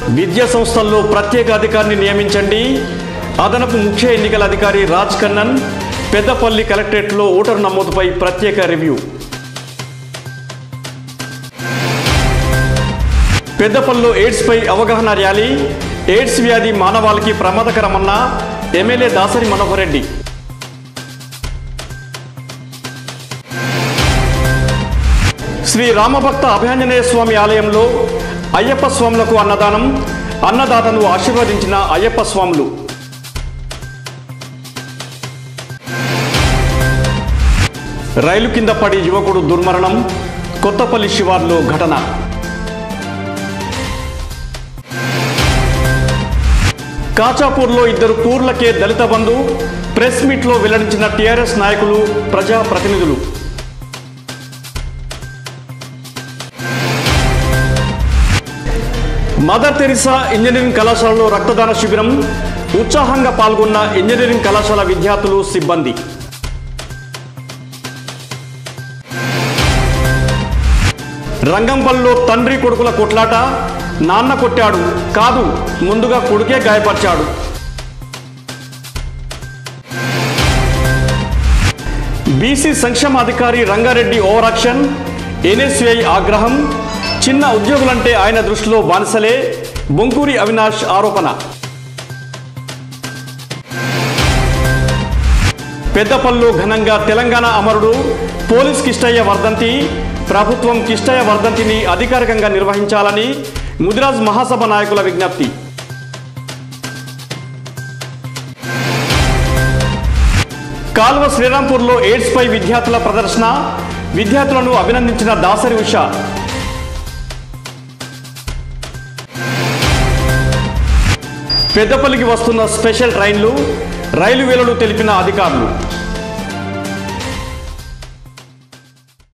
విద్యా సంస్థల్లో ప్రత్యేక అధికారిని నియమించండి అదనపు ముఖ్య ఎన్నికల అధికారి రాజ్ కన్నన్ పెద్దపల్లి కలెక్టరేట్లో ఓటరు నమోదుపై ప్రత్యేక రివ్యూ పెద్దపల్లిలో ఎయిడ్స్పై అవగాహన ర్యాలీ ఎయిడ్స్ వ్యాధి మానవాళికి ప్రమాదకరమన్న ఎమ్మెల్యే దాసరి మనోహర్ రెడ్డి శ్రీ రామభక్త అభయాంజనేయ స్వామి ఆలయంలో అయ్యప్ప స్వాములకు అన్నదానం అన్నదాతను ఆశీర్వదించిన అయ్యప్ప స్వాములు రైలు కింద పడి యువకుడు దుర్మరణం కొత్తపల్లి శివార్లో ఘటన కాచాపూర్లో ఇద్దరు పూర్లకే దళిత బంధు ప్రెస్ మీట్లో వెల్లడించిన టీఆర్ఎస్ నాయకులు ప్రజా ప్రతినిధులు మదర్ తెరిసా ఇంజనీరింగ్ కళాశాలలో రక్తదాన శిబిరం ఉత్సాహంగా పాల్గొన్న ఇంజనీరింగ్ కళాశాల విద్యార్థులు సిబ్బంది రంగంపల్లిలో తండ్రి కొడుకుల కొట్లాట నాన్న కొట్టాడు కాదు ముందుగా కొడుకే గాయపరిచాడు బీసీ సంక్షేమ అధికారి రంగారెడ్డి ఓవరాక్షన్ ఎన్ఎస్యుఐ ఆగ్రహం చిన్న ఉద్యోగులంటే ఆయన దృష్టిలో బానిసలే బొంకూరి అవినాష్ ఆరోపణ పెద్దపల్లు ఘనంగా తెలంగాణ అమరుడు పోలీస్ కిష్టయ్య వర్ధంతి ప్రభుత్వం కిష్టయ్య వర్ధంతిని అధికారికంగా నిర్వహించాలని ముదిరాజ్ మహాసభ నాయకుల విజ్ఞప్తి కాల్వ శ్రీరాంపూర్లో ఎయిడ్స్ పై విద్యార్థుల ప్రదర్శన విద్యార్థులను అభినందించిన దాసరి ఉష పెద్దపల్లికి వస్తున్న స్పెషల్ ట్రైన్లు రైలు వేలలు తెలిపిన అధికారులు